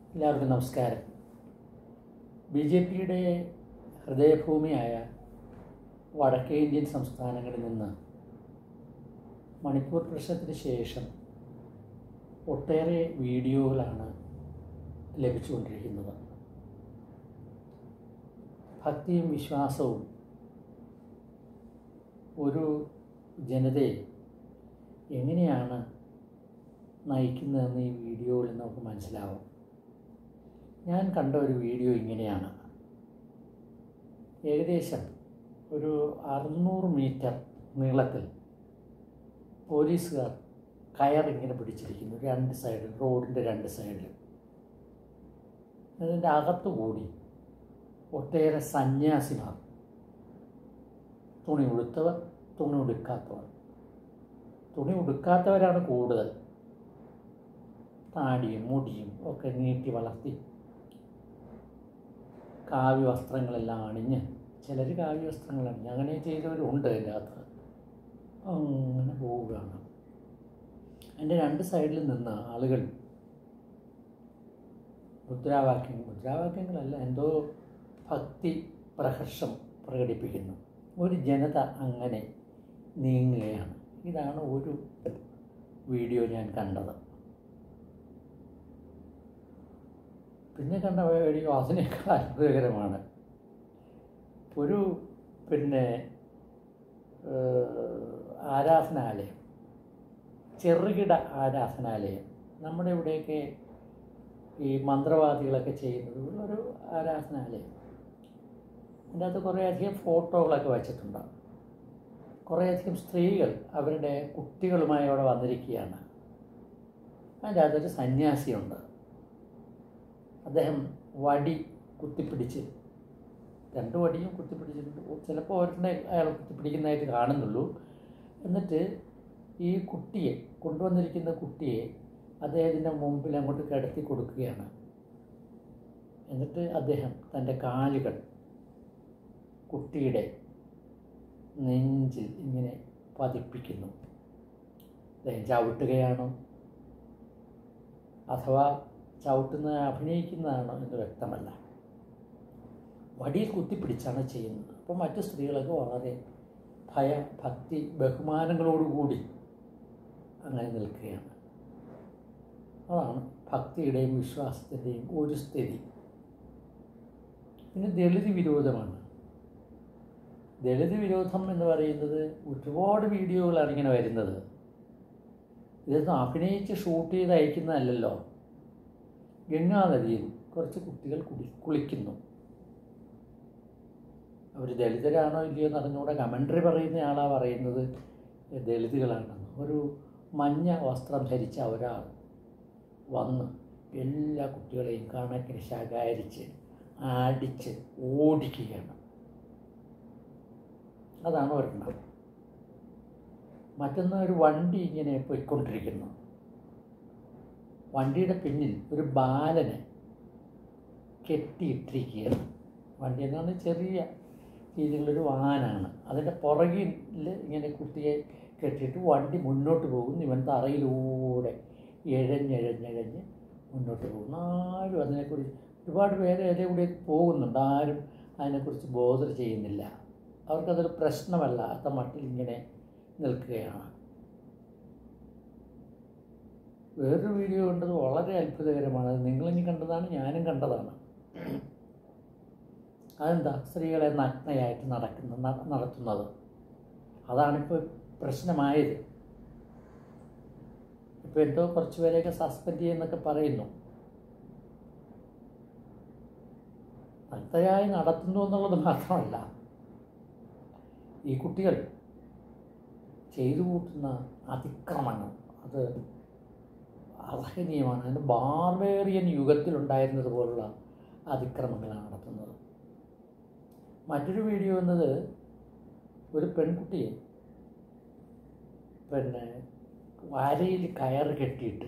എല്ലാവർക്കും നമസ്കാരം B J പിയുടെ ഹൃദയഭൂമിയായ വടക്കേ ഇന്ത്യൻ സംസ്ഥാനങ്ങളിൽ നിന്ന് മണിപ്പൂർ പ്രശ്നത്തിന് ശേഷം ഒട്ടേറെ വീഡിയോകളാണ് ലഭിച്ചുകൊണ്ടിരിക്കുന്നത് ഭക്തിയും വിശ്വാസവും ഒരു ജനതയെ എങ്ങനെയാണ് നയിക്കുന്നതെന്ന് ഈ വീഡിയോയിൽ നമുക്ക് മനസ്സിലാവും ഞാൻ കണ്ട ഒരു വീഡിയോ ഇങ്ങനെയാണ് ഏകദേശം ഒരു അറുന്നൂറ് മീറ്റർ നീളത്തിൽ പോലീസുകാർ കയറിങ്ങനെ പിടിച്ചിരിക്കുന്നു രണ്ട് സൈഡിൽ റോഡിൻ്റെ രണ്ട് സൈഡിലും അതിൻ്റെ അകത്തുകൂടി ഒട്ടേറെ സന്യാസിമാർ തുണി ഉടുത്തവർ തുണി ഉടുക്കാത്തവർ തുണി ഉടുക്കാത്തവരാണ് കൂടുതൽ താടിയും മുടിയും ഒക്കെ നീട്ടി വളർത്തി കാവ്യ വസ്ത്രങ്ങളെല്ലാം അണിഞ്ഞ് ചിലർ കാവ്യ വസ്ത്രങ്ങൾ അണിഞ്ഞ് അങ്ങനെ ചെയ്തവരുണ്ട് അതിൻ്റെ അകത്ത് അങ്ങനെ പോവുകയാണ് അതിൻ്റെ രണ്ട് സൈഡിൽ നിന്ന് ആളുകൾ മുദ്രാവാക്യം മുദ്രാവാക്യങ്ങളല്ല എന്തോ ഭക്തി പ്രഹർഷം പ്രകടിപ്പിക്കുന്നു ഒരു ജനത അങ്ങനെ നീങ്ങുകയാണ് ഇതാണ് ഒരു വീഡിയോ ഞാൻ കണ്ടത് പിന്നെ കണ്ട വീഡിയോ അതിനേക്കാൾ അത്ഭുതകരമാണ് ഒരു പിന്നെ ആരാധനാലയം ചെറുകിട ആരാധനാലയം നമ്മുടെ ഇവിടെയൊക്കെ ഈ മന്ത്രവാദികളൊക്കെ ചെയ്യുന്നത് ഒരു ആരാധനാലയം അതിൻ്റെ അകത്ത് കുറേയധികം ഫോട്ടോകളൊക്കെ വച്ചിട്ടുണ്ട് കുറേയധികം സ്ത്രീകൾ അവരുടെ കുട്ടികളുമായി അവിടെ വന്നിരിക്കുകയാണ് അതിൻ്റെ അകത്തൊരു സന്യാസിയുണ്ട് അദ്ദേഹം വടി കുത്തിപ്പിടിച്ച് രണ്ട് വടിയും കുത്തിപ്പിടിച്ചിട്ടുണ്ട് ചിലപ്പോൾ ഒരെണ്ണെ അയാൾ കുത്തിപ്പിടിക്കുന്നതായിട്ട് കാണുന്നുള്ളൂ എന്നിട്ട് ഈ കുട്ടിയെ കൊണ്ടുവന്നിരിക്കുന്ന കുട്ടിയെ അദ്ദേഹത്തിൻ്റെ മുമ്പിൽ അങ്ങോട്ട് കിടത്തി കൊടുക്കുകയാണ് എന്നിട്ട് അദ്ദേഹം തൻ്റെ കാലുകൾ കുട്ടിയുടെ നെഞ്ചിൽ ഇങ്ങനെ പതിപ്പിക്കുന്നു അദ്ദേഹം ചവിട്ടുകയാണോ അഥവാ ചവിട്ടുന്ന അഭിനയിക്കുന്നതാണോ എന്ന് വ്യക്തമല്ല വടിയിൽ കുത്തിപ്പിടിച്ചാണ് ചെയ്യുന്നത് അപ്പോൾ മറ്റു സ്ത്രീകളൊക്കെ വളരെ ഭയ ഭക്തി ബഹുമാനങ്ങളോടുകൂടി അങ്ങനെ നിൽക്കുകയാണ് അതാണ് ഭക്തിയുടെയും വിശ്വാസത്തിൻ്റെയും ഒരു സ്ഥിതി പിന്നെ ദളിത് വിരോധമാണ് ദളിത് വിരോധം എന്ന് പറയുന്നത് ഒരുപാട് വീഡിയോകളാണ് ഇങ്ങനെ വരുന്നത് ഇതൊന്നും അഭിനയിച്ച് ഷൂട്ട് ചെയ്ത് അയക്കുന്നതല്ലല്ലോ ഗംഗാനദിയിൽ കുറച്ച് കുട്ടികൾ കുടി കുളിക്കുന്നു അവർ ദളിതരാണോ ഇല്ലയോ എന്ന് അറിഞ്ഞുകൂടെ കമൻട്രി പറയുന്ന ആളാണ് പറയുന്നത് ദളിതുകളാണെന്ന് ഒരു മഞ്ഞ വസ്ത്രം ധരിച്ച ഒരാൾ വന്ന് എല്ലാ കുട്ടികളെയും കണക്കിന് ശകാരിച്ച് അടിച്ച് ഓടിക്കുകയാണ് അതാണ് ഒരെണ്ണം മറ്റൊന്ന് ഒരു വണ്ടി ഇങ്ങനെ പോയിക്കൊണ്ടിരിക്കുന്നു വണ്ടിയുടെ പിന്നിൽ ഒരു ബാലനെ കെട്ടിയിട്ടിരിക്കുകയാണ് വണ്ടി എന്ന് പറഞ്ഞാൽ ചെറിയ രീതിയിലുള്ളൊരു വാനാണ് അതിൻ്റെ പുറകിൽ ഇങ്ങനെ കുട്ടിയെ കെട്ടിയിട്ട് വണ്ടി മുന്നോട്ട് പോകുന്നു ഇവൻ തറയിലൂടെ എഴഞ്ഞെഴഞ്ഞെഴഞ്ഞ് മുന്നോട്ട് പോകുന്നു ആരും അതിനെക്കുറിച്ച് ഒരുപാട് പേര് അതിൻ്റെ കൂടെ പോകുന്നുണ്ട് ആരും അതിനെക്കുറിച്ച് ബോധർ ചെയ്യുന്നില്ല അവർക്കതൊരു പ്രശ്നമല്ലാത്ത മട്ടിൽ ഇങ്ങനെ നിൽക്കുകയാണ് വേറൊരു വീഡിയോ കണ്ടത് വളരെ അത്ഭുതകരമാണ് അത് നിങ്ങളിനി കണ്ടതാണ് ഞാനും കണ്ടതാണ് അതെന്താ സ്ത്രീകളെ നഗ്നയായിട്ട് നടക്കുന്ന നടത്തുന്നത് അതാണിപ്പോൾ പ്രശ്നമായത് ഇപ്പോൾ എന്തോ കുറച്ച് പേരെയൊക്കെ സസ്പെൻഡ് ചെയ്യുന്നൊക്കെ പറയുന്നു നഗ്നയായി നടത്തുന്നു എന്നുള്ളത് മാത്രമല്ല ഈ കുട്ടികൾ ചെയ്തു കൂട്ടുന്ന അതിക്രമങ്ങൾ അത് അർഹനീയമാണ് അതിന് ബാർബേറിയൻ യുഗത്തിലുണ്ടായിരുന്നത് പോലുള്ള അതിക്രമങ്ങളാണ് നടത്തുന്നത് മറ്റൊരു വീഡിയോ എന്നത് ഒരു പെൺകുട്ടിയെ പിന്നെ വരയിൽ കയറ് കെട്ടിയിട്ട്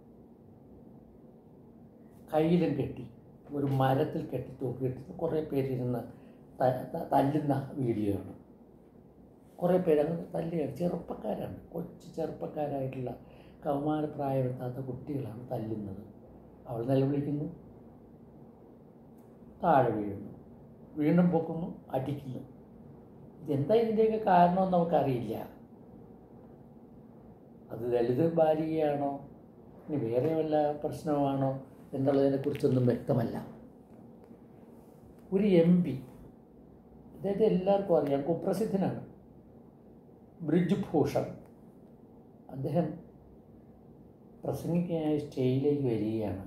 കയ്യിലും കെട്ടി ഒരു മരത്തിൽ കെട്ടി തൂക്കിയിട്ട് കുറേ പേരിരുന്ന് തല്ലുന്ന വീഡിയോ ആണ് കുറേ പേര് അങ്ങനെ തല്ലുകയാണ് ചെറുപ്പക്കാരാണ് കൊച്ചു ചെറുപ്പക്കാരായിട്ടുള്ള കൗമാരപ്രായമെത്താത്ത കുട്ടികളാണ് തല്ലുന്നത് അവൾ നിലവിളിക്കുന്നു താഴെ വീഴുന്നു വീണ്ടും പൊക്കുന്നു അടിക്കുന്നു ഇതെന്താ ഇതിൻ്റെയൊക്കെ കാരണമെന്ന് നമുക്കറിയില്ല അത് ദളിത് ബാലികയാണോ ഇനി വേറെ വല്ല പ്രശ്നമാണോ എന്നുള്ളതിനെക്കുറിച്ചൊന്നും വ്യക്തമല്ല ഒരു എം പി അദ്ദേഹത്തെ എല്ലാവർക്കും അറിയാം കുപ്രസിദ്ധനാണ് ബ്രിജ് ഭൂഷൺ അദ്ദേഹം പ്രസംഗിക്കാനായി സ്റ്റേജിലേക്ക് വരികയാണ്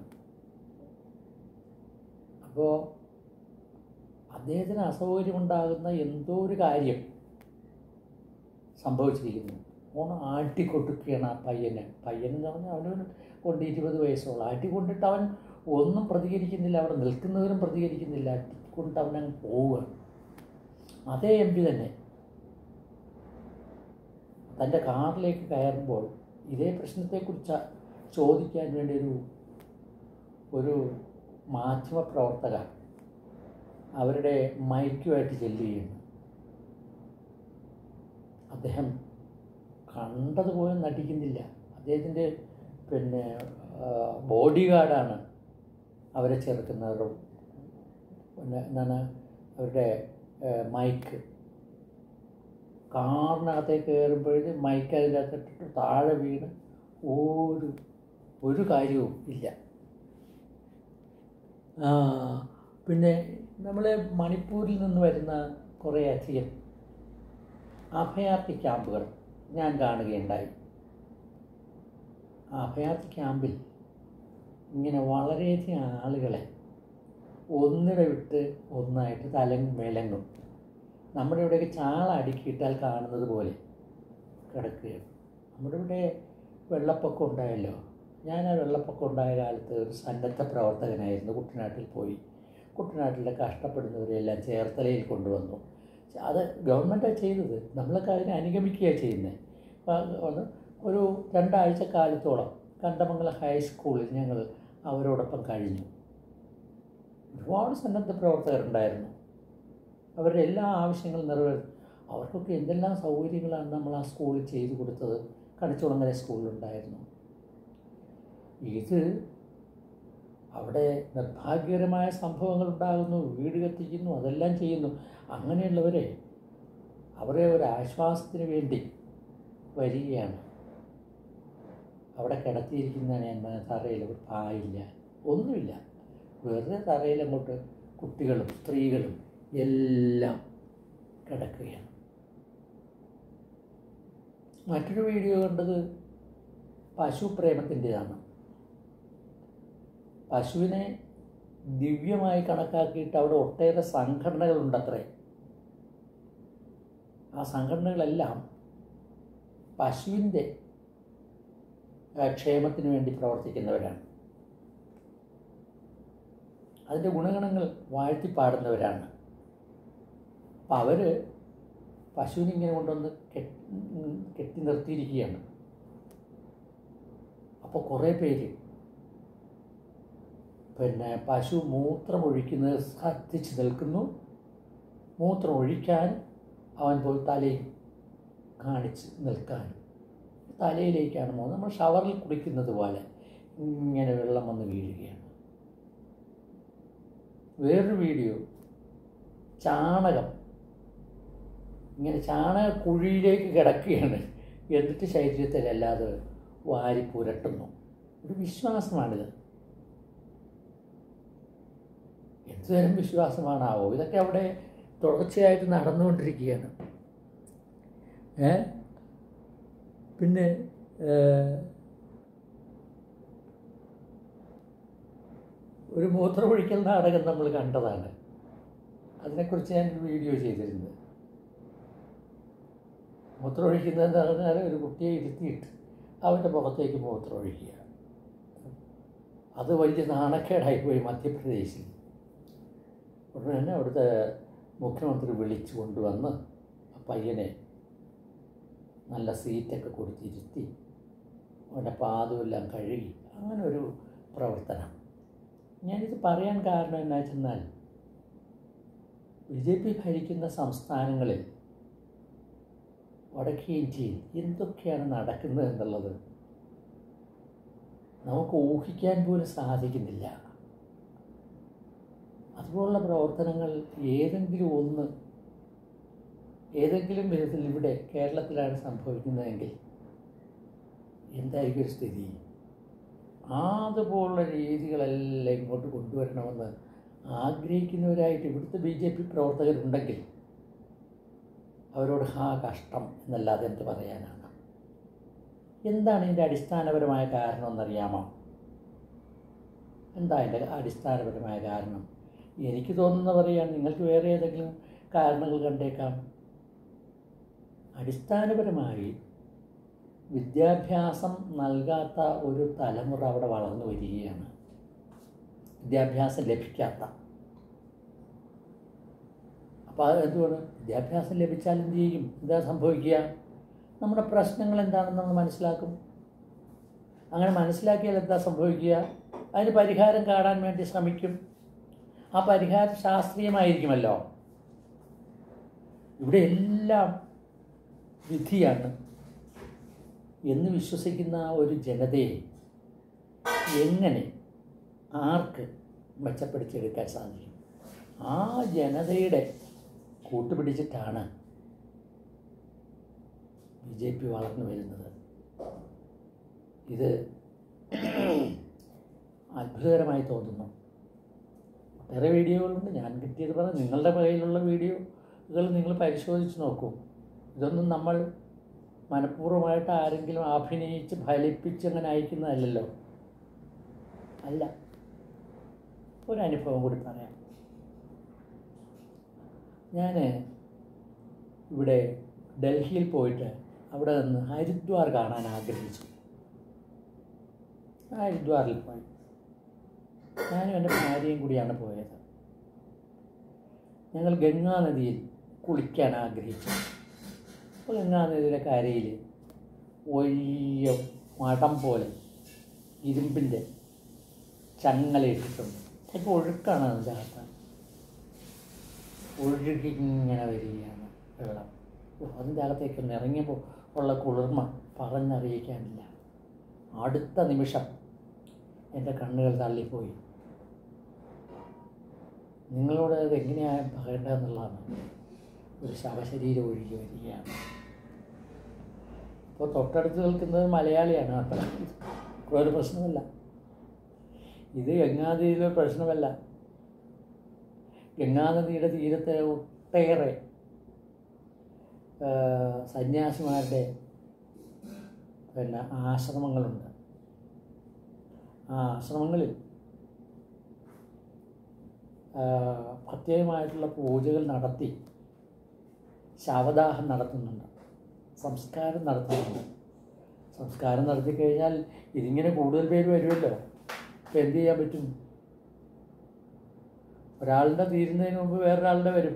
അപ്പോൾ അദ്ദേഹത്തിന് അസൗകര്യമുണ്ടാകുന്ന എന്തോ ഒരു കാര്യം സംഭവിച്ചിരിക്കുന്നു ഓൺ ആട്ടിക്കൊടുക്കുകയാണ് ആ പയ്യനെ പയ്യൻ എന്ന് പറഞ്ഞാൽ അവനവന് കൊണ്ട് ഇരുപത് വയസ്സുള്ള ആട്ടിക്കൊണ്ടിട്ട് അവൻ ഒന്നും പ്രതികരിക്കുന്നില്ല അവിടെ നിൽക്കുന്നവരും പ്രതികരിക്കുന്നില്ല ആട്ടിക്കൊണ്ട് അവൻ അങ്ങ് പോവുകയാണ് അതേ എം പി തന്നെ തൻ്റെ കാറിലേക്ക് കയറുമ്പോൾ ഇതേ പ്രശ്നത്തെക്കുറിച്ച് ചോദിക്കാൻ വേണ്ടി ഒരു ഒരു മാധ്യമപ്രവർത്തക അവരുടെ മൈക്കുമായിട്ട് ചെല്ലുകയാണ് അദ്ദേഹം കണ്ടതുപോലെ നടിക്കുന്നില്ല അദ്ദേഹത്തിൻ്റെ പിന്നെ ബോഡി ഗാർഡാണ് അവരെ ചേർക്കുന്നവർ പിന്നെ എന്താണ് അവരുടെ മൈക്ക് കാറിനകത്തേക്ക് കയറുമ്പോഴേ മൈക്ക് അതിൻ്റെ അകത്തിട്ടിട്ട് താഴെ വീണ് ഒരു ഒരു കാര്യവും ഇല്ല ആ, പിന്നെ നമ്മൾ മണിപ്പൂരിൽ നിന്ന് വരുന്ന കുറേ അധികം അഭയാർത്ഥി ക്യാമ്പുകൾ ഞാൻ കാണുകയുണ്ടായി ആ അഭയാർത്ഥി ക്യാമ്പിൽ ഇങ്ങനെ വളരെയധികം ആളുകളെ ഒന്നിട വിട്ട് ഒന്നായിട്ട് തലങ്ങും വിലങ്ങും നമ്മുടെ ഇവിടെയൊക്കെ ചാള അടുക്കിയിട്ടാൽ കാണുന്നത് പോലെ കിടക്കുകയാണ് നമ്മുടെ ഇവിടെ വെള്ളപ്പൊക്കം ഉണ്ടായല്ലോ ഞാൻ ആ വെള്ളപ്പൊക്കം ഉണ്ടായ കാലത്ത് ഒരു സന്നദ്ധ പ്രവർത്തകനായിരുന്നു കുട്ടനാട്ടിൽ പോയി കുട്ടനാട്ടിലെ കഷ്ടപ്പെടുന്നവരെല്ലാം ചേർത്തലയിൽ കൊണ്ടുവന്നു അത് ഗവൺമെൻറ്റാണ് ചെയ്തത് നമ്മളൊക്കെ അതിനെ അനുഗമിക്കുകയാണ് ചെയ്യുന്നത് അത് ഒരു രണ്ടാഴ്ച കാലത്തോളം കണ്ടമംഗലം ഹൈസ്കൂളിൽ ഞങ്ങൾ അവരോടൊപ്പം കഴിഞ്ഞു ഒരുപാട് സന്നദ്ധ പ്രവർത്തകരുണ്ടായിരുന്നു അവരുടെ എല്ലാ ആവശ്യങ്ങളും നിറവേറി അവർക്കൊക്കെ എന്തെല്ലാം സൗകര്യങ്ങളാണ് നമ്മൾ ആ സ്കൂളിൽ ചെയ്തു കൊടുത്തത് കണിച്ചുളങ്ങര സ്കൂളിലുണ്ടായിരുന്നു ഇത് അവിടെ നിർഭാഗ്യകരമായ സംഭവങ്ങൾ ഉണ്ടാകുന്നു വീട് കത്തിക്കുന്നു അതെല്ലാം ചെയ്യുന്നു അങ്ങനെയുള്ളവരെ അവരെ ഒരു ആശ്വാസത്തിന് വേണ്ടി വരികയാണ് അവിടെ കിടത്തിയിരിക്കുന്നതാണ് ഞാൻ പറഞ്ഞ തറയിൽ ഒരു പായില്ല ഒന്നുമില്ല വെറുതെ തറയിൽ അങ്ങോട്ട് കുട്ടികളും സ്ത്രീകളും എല്ലാം കിടക്കുകയാണ് മറ്റൊരു വീഡിയോ കണ്ടത് പശു പ്രേമത്തിൻ്റെതാണ് പശുവിനെ ദിവ്യമായി കണക്കാക്കിയിട്ട് അവിടെ ഒട്ടേറെ സംഘടനകളുണ്ടത്രേ ആ സംഘടനകളെല്ലാം പശുവിൻ്റെ ആ, ക്ഷേമത്തിന് വേണ്ടി പ്രവർത്തിക്കുന്നവരാണ് അതിൻ്റെ ഗുണഗണങ്ങൾ വാഴ്ത്തിപ്പാടുന്നവരാണ് അപ്പം അവർ പശുവിനെ ഇങ്ങനെ കൊണ്ടുവന്ന് കെട്ടി കെട്ടി നിർത്തിയിരിക്കുകയാണ് അപ്പോൾ കുറേ പേര് പിന്നെ പശു മൂത്രമൊഴിക്കുന്നത് ശ്രദ്ധിച്ച് നിൽക്കുന്നു മൂത്രമൊഴിക്കാൻ അവൻ പോയി തലയിൽ കാണിച്ച് നിൽക്കാൻ തലയിലേക്കാണ് പോകുന്നത് നമ്മൾ ഷവറിൽ കുടിക്കുന്നത് പോലെ ഇങ്ങനെ വെള്ളം വന്ന് വീഴുകയാണ് വേറൊരു വീഡിയോ ചാണകം ഇങ്ങനെ ചാണക കുഴിയിലേക്ക് കിടക്കുകയാണ് എന്നിട്ട് ശരീരത്തിലല്ലാതെ വാരി പുരട്ടുന്നു ഒരു വിശ്വാസമാണിത് എന്തുതരം വിശ്വാസമാണാവോ ഇതൊക്കെ അവിടെ തുടർച്ചയായിട്ട് നടന്നുകൊണ്ടിരിക്കുകയാണ് ഏ പിന്നെ ഏ, ഒരു മൂത്രമൊഴിക്കൽ നാടകം നമ്മൾ കണ്ടതാണ് അതിനെക്കുറിച്ച് ഞാൻ ഒരു വീഡിയോ ചെയ്തിരുന്നു മൂത്രമൊഴിക്കുന്നത് എന്ന് പറഞ്ഞാൽ ഒരു കുട്ടിയെ ഇരുത്തിയിട്ട് അവൻ്റെ മുഖത്തേക്ക് മൂത്രമൊഴിക്കുക അത് വലിയ നാണക്കേടായിപ്പോയി മധ്യപ്രദേശിൽ ഉടനെ തന്നെ അവിടുത്തെ മുഖ്യമന്ത്രി വിളിച്ചു കൊണ്ടുവന്ന് ആ പയ്യനെ നല്ല സീറ്റൊക്കെ കൊടുത്തിരുത്തി അവൻ്റെ പാദമെല്ലാം കഴുകി അങ്ങനെ ഒരു പ്രവർത്തനം ഞാനിത് പറയാൻ കാരണം എന്നാ വെച്ചെന്നാൽ ബി ജെ പി ഭരിക്കുന്ന സംസ്ഥാനങ്ങളിൽ വടക്കേ ഇന്ത്യയിൽ എന്തൊക്കെയാണ് നടക്കുന്നത് എന്നുള്ളത് നമുക്ക് ഊഹിക്കാൻ പോലും സാധിക്കുന്നില്ല അതുപോലുള്ള പ്രവർത്തനങ്ങൾ ഏതെങ്കിലും ഒന്ന് ഏതെങ്കിലും വിധത്തിൽ ഇവിടെ കേരളത്തിലാണ് സംഭവിക്കുന്നതെങ്കിൽ എന്തായിരിക്കും ഒരു സ്ഥിതി അതുപോലുള്ള രീതികളെല്ലാം ഇങ്ങോട്ട് കൊണ്ടുവരണമെന്ന് ആഗ്രഹിക്കുന്നവരായിട്ട് ഇവിടുത്തെ ബി ജെ പി പ്രവർത്തകരുണ്ടെങ്കിൽ അവരോട് ഹാ കഷ്ടം എന്നല്ലാതെ എന്ത് പറയാനാണ് എന്താണ് ഇതിൻ്റെ അടിസ്ഥാനപരമായ കാരണം എന്നറിയാമോ എന്താ അതിൻ്റെ അടിസ്ഥാനപരമായ കാരണം എനിക്ക് തോന്നുന്ന പറയുകയാണ് നിങ്ങൾക്ക് വേറെ ഏതെങ്കിലും കാരണങ്ങൾ കണ്ടേക്കാം അടിസ്ഥാനപരമായി വിദ്യാഭ്യാസം നൽകാത്ത ഒരു തലമുറ അവിടെ വളർന്നു വരികയാണ് വിദ്യാഭ്യാസം ലഭിക്കാത്ത അപ്പോൾ അത് എന്തുകൊണ്ട് വിദ്യാഭ്യാസം ലഭിച്ചാൽ എന്ത് ചെയ്യും എന്താ സംഭവിക്കുക നമ്മുടെ പ്രശ്നങ്ങൾ എന്താണെന്ന് നമ്മൾ മനസ്സിലാക്കും അങ്ങനെ മനസ്സിലാക്കിയാൽ എന്താ സംഭവിക്കുക അതിന് പരിഹാരം കാണാൻ വേണ്ടി ശ്രമിക്കും ആ പരിഹാരം ശാസ്ത്രീയമായിരിക്കുമല്ലോ ഇവിടെ എല്ലാം വിധിയാണ് എന്ന് വിശ്വസിക്കുന്ന ഒരു ജനതയെ എങ്ങനെ ആർക്ക് മെച്ചപ്പെടുത്തിയെടുക്കാൻ സാധിക്കും ആ ജനതയുടെ കൂട്ടുപിടിച്ചിട്ടാണ് ബി ജെ പി വളർന്നു വരുന്നത് ഇത് അത്ഭുതകരമായി തോന്നുന്നു ഒട്ടേറെ വീഡിയോകളുണ്ട് ഞാൻ കിട്ടിയത് പറഞ്ഞ നിങ്ങളുടെ കയ്യിലുള്ള വീഡിയോകൾ നിങ്ങൾ പരിശോധിച്ച് നോക്കൂ ഇതൊന്നും നമ്മൾ മനഃപൂർവ്വമായിട്ട് ആരെങ്കിലും അഭിനയിച്ച് ഫലിപ്പിച്ച് അങ്ങനെ അയക്കുന്നതല്ലല്ലോ അല്ല ഒരനുഭവം കൂടി പറയാം ഞാൻ ഇവിടെ ഡൽഹിയിൽ പോയിട്ട് അവിടെ നിന്ന് ഹരിദ്വാർ കാണാൻ ആഗ്രഹിച്ചു ഹരിദ്വാറിൽ പോയി ഞാനും എൻ്റെ ഭാര്യയും കൂടിയാണ് പോയത് ഞങ്ങൾ ഗംഗാ നദിയിൽ കുളിക്കാൻ ആഗ്രഹിച്ചു അപ്പോൾ ഗംഗാ നദിയുടെ കരയിൽ വലിയ മഠം പോലെ ഇരുമ്പിൻ്റെ ചങ്ങലയിട്ടിട്ടുണ്ട് അപ്പോൾ ഒഴുക്കാണ് അതിൻ്റെ അകത്ത് ഒഴുകിങ്ങനെ വരികയാണ് വെള്ളം ഓ, അതിൻ്റെ അകത്തേക്കൊന്ന് ഇറങ്ങിയപ്പോൾ ഉള്ള കുളിർമ പറഞ്ഞറിയിക്കാനില്ല അടുത്ത നിമിഷം എൻ്റെ കണ്ണുകൾ തള്ളിപ്പോയി നിങ്ങളോട് അത് എങ്ങനെയാണ് പറയേണ്ടതെന്നുള്ളതാണ് ഒരു ശവശരീരം ഒഴുകി വരികയാണ് അപ്പോൾ തൊട്ടടുത്ത് നിൽക്കുന്നത് മലയാളിയാണ് കേട്ടോ ഒരു പ്രശ്നമല്ല ഇത് ഗംഗാനദിയിലെ പ്രശ്നമല്ല ഗംഗാനദിയുടെ തീരത്തെ ഒട്ടേറെ ആ, സന്യാസിമാരുടെ പിന്നെ ആശ്രമങ്ങളുണ്ട് ആ ആശ്രമങ്ങളിൽ ആ, പ്രത്യേകമായിട്ടുള്ള പൂജകൾ നടത്തി ശവദാഹം നടത്തുന്നുണ്ട് സംസ്കാരം നടത്തുന്നുണ്ട് സംസ്കാരം നടത്തി കഴിഞ്ഞാൽ ഇതിങ്ങനെ കൂടുതൽ പേര് വരുമല്ലോ ഇപ്പം എന്ത് ചെയ്യാൻ പറ്റും ഒരാളുടെ തീരുന്നതിന് മുമ്പ് വേറൊരാളുടെ വരും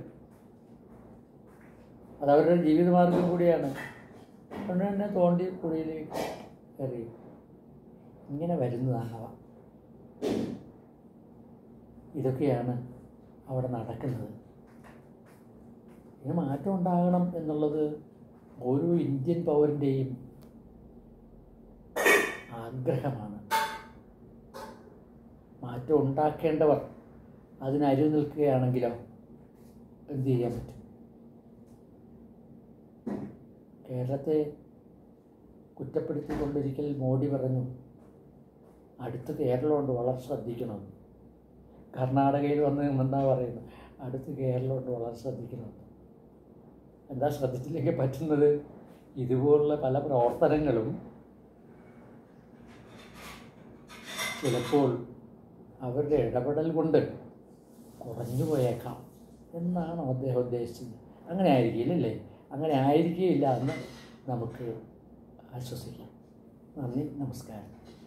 അതവരുടെ ജീവിതമാർഗം കൂടിയാണ് അതുകൊണ്ട് തന്നെ തോണ്ടി കുഴിയിലേക്ക് എറിയും ഇങ്ങനെ വരുന്നതാണവ ഇതൊക്കെയാണ് അവിടെ നടക്കുന്നത് ഇതിന് മാറ്റം ഉണ്ടാകണം എന്നുള്ളത് ഓരോ ഇന്ത്യൻ പൗരൻ്റെയും ആഗ്രഹമാണ് മാറ്റം ഉണ്ടാക്കേണ്ടവർ അതിനരു നിൽക്കുകയാണെങ്കിലോ എന്ത് ചെയ്യാൻ പറ്റും കേരളത്തെ കുറ്റപ്പെടുത്തിക്കൊണ്ടൊരിക്കൽ മോഡി പറഞ്ഞു അടുത്ത കേരളമുണ്ട് വളരെ ശ്രദ്ധിക്കണം കർണാടകയിൽ വന്ന് എന്താ പറയുന്നത് അടുത്ത് കേരളമുണ്ട് വളരെ ശ്രദ്ധിക്കണം എന്താ ശ്രദ്ധിച്ചില്ലെങ്കിൽ പറ്റുന്നത് ഇതുപോലുള്ള പല പ്രവർത്തനങ്ങളും ചിലപ്പോൾ അവരുടെ ഇടപെടൽ കൊണ്ട് കുറഞ്ഞു പോയേക്കാം എന്നാണ് അദ്ദേഹം ഉദ്ദേശിച്ചത് അങ്ങനെ ആയിരിക്കില്ലല്ലേ അങ്ങനെ ആയിരിക്കുകയില്ല എന്ന് നമുക്ക് ആശ്വസിക്കാം നന്ദി നമസ്കാരം